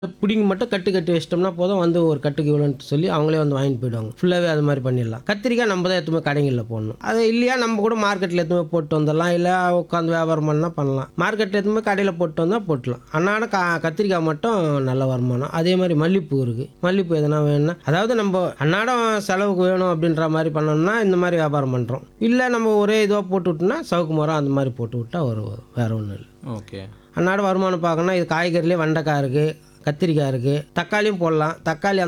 பிடிங்கி மட்டும் கட்டு கட்டி வச்சிட்டோம்னா போதும் வந்து ஒரு கட்டுக்கு இவ்வளோன்ட்டு சொல்லி அவங்களே வந்து வாங்கிட்டு போயிடுவாங்க ஃபுல்லாகவே அது மாதிரி பண்ணிடலாம் கத்திரிக்காய் நம்ம தான் எடுத்துமே கடைகளில் போடணும் அது இல்லையா நம்ம கூட மார்க்கெட்டில் எடுத்துமே போட்டு வந்துடலாம் இல்லை உட்காந்து வியாபாரம் பண்ணால் பண்ணலாம் மார்க்கெட்டில் எடுத்துமே கடையில் போட்டு வந்தால் போட்டலாம் அன்னாட கா கத்திரிக்காய் மட்டும் நல்ல வருமானம் அதே மாதிரி மல்லிப்பூ இருக்குது மல்லிப்பூ எதனா வேணும்னா அதாவது நம்ம அன்னாடம் செலவுக்கு வேணும் அப்படின்ற மாதிரி பண்ணோம்னா இந்த மாதிரி வியாபாரம் பண்ணுறோம் இல்லை நம்ம ஒரே இதுவாக போட்டு விட்டோம்னா சவுக்கு மரம் அந்த மாதிரி போட்டு விட்டா ஒரு வேறு ஒன்றும் இல்லை ஓகே அன்னாட வருமானம் பார்க்கணும்னா இது காய்கறிலே வெண்டைக்காய் இருக்குது கத்திரிக்காய் இருக்குது தக்காளியும் போடலாம் தக்காளி